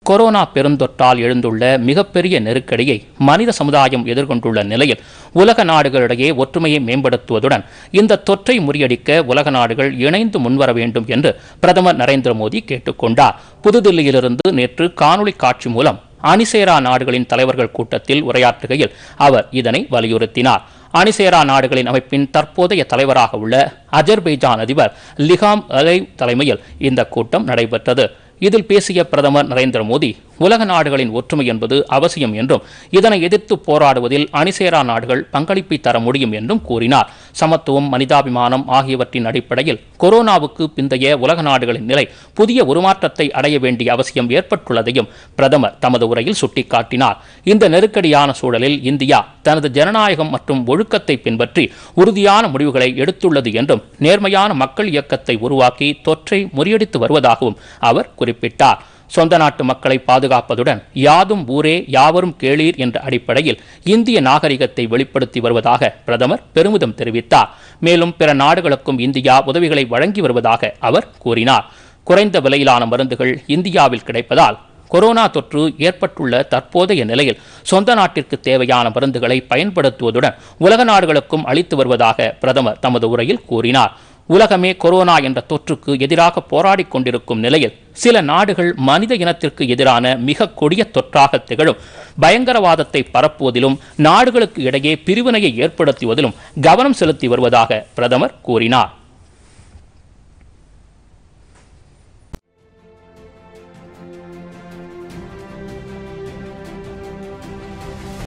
corona பெருந்தொற்றால் எழுந்துள்ள மிகப்பெரிய நெருக்கடியை மனித சமுதாயம் எதிர்கொண்டுள்ள நிலையில் உலக நாடுகளிடையே ஒற்றுமையை மேம்படுத்துவதுடன் இந்த தொற்றை முறியடிக்க உலக நாடுகள் இணைந்து முன்வர வேண்டும் என்று பிரதமர் நரேந்திர மோடி கேட்டுக்கொண்டார் புதுதில்லியிலிருந்து நேற்று காணொளி காட்சி மூலம் அணிசேரா நாடுகளின் தலைவர்கள் கூட்டத்தில் உரையாற்றுகையில் அவர் இதனை வலியுறுத்தினார் அணிசேரா நாடுகளின் அமைப்பின் தற்போதைய தலைவராக உள்ள அஜர்பைஜான் அதிபர் லிகாம் அலைவ் தலைமையில் இந்த கூட்டம் நடைபெற்றது இதில் பேசிய பிரதமர் நரேந்திர மோடி உலக நாடுகளின் ஒற்றுமை என்பது அவசியம் என்றும் இதனை எதிர்த்து போராடுவதில் அணிசேரா நாடுகள் பங்களிப்பை தர முடியும் என்றும் கூறினார் சமத்துவம் மனிதாபிமானம் ஆகியவற்றின் அடிப்படையில் கொரோனாவுக்கு பிந்தைய உலக நாடுகளின் நிலை புதிய உருமாற்றத்தை அடைய வேண்டிய அவசியம் ஏற்பட்டுள்ளதையும் பிரதமர் தமது உரையில் சுட்டிக்காட்டினார் இந்த நெருக்கடியான சூழலில் இந்தியா தனது ஜனநாயகம் மற்றும் ஒழுக்கத்தை பின்பற்றி உறுதியான முடிவுகளை எடுத்துள்ளது என்றும் நேர்மையான மக்கள் இயக்கத்தை உருவாக்கி தொற்றை முறியடித்து வருவதாகவும் அவர் குறிப்பிட்டார் சொந்த நாட்டு மக்களை பாதுகாப்பதுடன் யாதும் ஊரே யாவரும் கேளீர் என்ற அடிப்படையில் இந்திய நாகரிகத்தை வெளிப்படுத்தி வருவதாக பிரதமர் பெருமிதம் தெரிவித்தார் மேலும் பிற நாடுகளுக்கும் இந்தியா உதவிகளை வழங்கி வருவதாக அவர் கூறினார் குறைந்த விலையிலான மருந்துகள் இந்தியாவில் கிடைப்பதால் கொரோனா தொற்று ஏற்பட்டுள்ள தற்போதைய நிலையில் சொந்த நாட்டிற்கு தேவையான மருந்துகளை பயன்படுத்துவதுடன் உலக நாடுகளுக்கும் அளித்து வருவதாக பிரதமர் தமது உரையில் கூறினார் உலகமே கொரோனா என்ற தொற்றுக்கு எதிராக போராடிக் கொண்டிருக்கும் நிலையில் சில நாடுகள் மனித இனத்திற்கு எதிரான மிக கொடிய தொற்றாக திகழும் பயங்கரவாதத்தை பரப்புவதிலும் நாடுகளுக்கு இடையே பிரிவினையை ஏற்படுத்துவதிலும் கவனம் செலுத்தி வருவதாக பிரதமர் கூறினார்